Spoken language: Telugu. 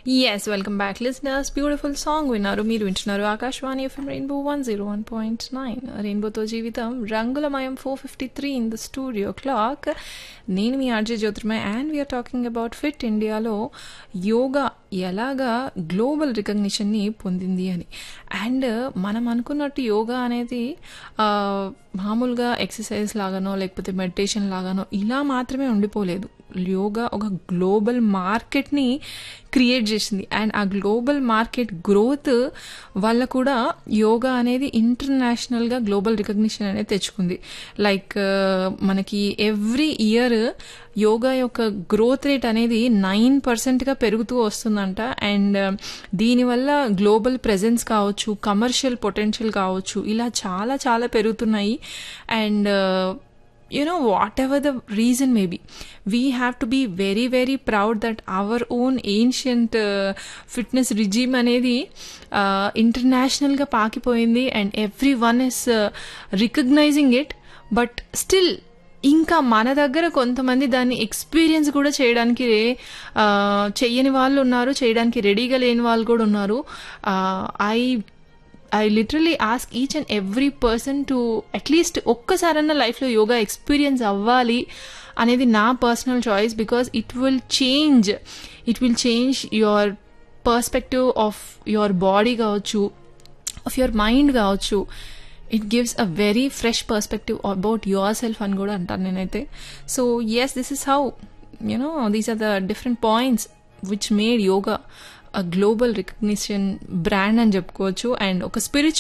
yes welcome back listeners beautiful song విన్నారు మీరు వింటున్నారు Akashvani FM rainbow one zero one point nine రెయిన్బోతో జీవితం రంగులమయం four fifty three in the studio clock నేను మీ RJ Jyotirmay and we're talking about fit ఇండియాలో యోగా ఎలాగా గ్లోబల్ రికగ్నిషన్ని పొందింది అని అండ్ మనం అనుకున్నట్టు యోగా అనేది ఆ, మామూలుగా ఎక్సర్సైజ్ లాగానో లేకపోతే మెడిటేషన్ లాగానో ఇలా మాత్రమే ఉండిపోలేదు యోగా ఒక గ్లోబల్ మార్కెట్ని క్రియేట్ చేసింది అండ్ ఆ గ్లోబల్ మార్కెట్ గ్రోత్ వల్ల కూడా యోగా అనేది ఇంటర్నేషనల్గా గ్లోబల్ రికగ్నిషన్ అనేది తెచ్చుకుంది లైక్ మనకి ఎవ్రీ ఇయర్ యోగా యొక్క గ్రోత్ రేట్ అనేది నైన్ పర్సెంట్గా పెరుగుతూ వస్తుందంట అండ్ దీనివల్ల గ్లోబల్ ప్రెజెన్స్ కావచ్చు కమర్షియల్ పొటెన్షియల్ కావచ్చు ఇలా చాలా చాలా పెరుగుతున్నాయి and you know whatever the reason may be we have to be very very proud that our own ancient uh, fitness regime అనేది ఇంటర్నేషనల్గా పాకిపోయింది and everyone is recognizing it but still ఇంకా మన దగ్గర కొంతమంది దాన్ని ఎక్స్పీరియన్స్ కూడా చేయడానికి ఆ, చెయ్యని వాళ్ళు ఉన్నారు చేయడానికి రెడీగా లేని వాళ్ళు కూడా ఉన్నారు I I literally ask each and every person to at least ఒక్కసారన్నా లైఫ్లో యోగా ఎక్స్పీరియన్స్ అవ్వాలి అనేది నా personal choice because it will change it will change your perspective of your body కావచ్చు ఆఫ్ యువర్ మైండ్ కావచ్చు it gives a very fresh perspective about yourself అని కూడా అంటాను నేనైతే so yes this is how you know these are the different points which made yoga global recognition brand అని చెప్పుకోవచ్చు అండ్ ఒక స్పిరిచువల్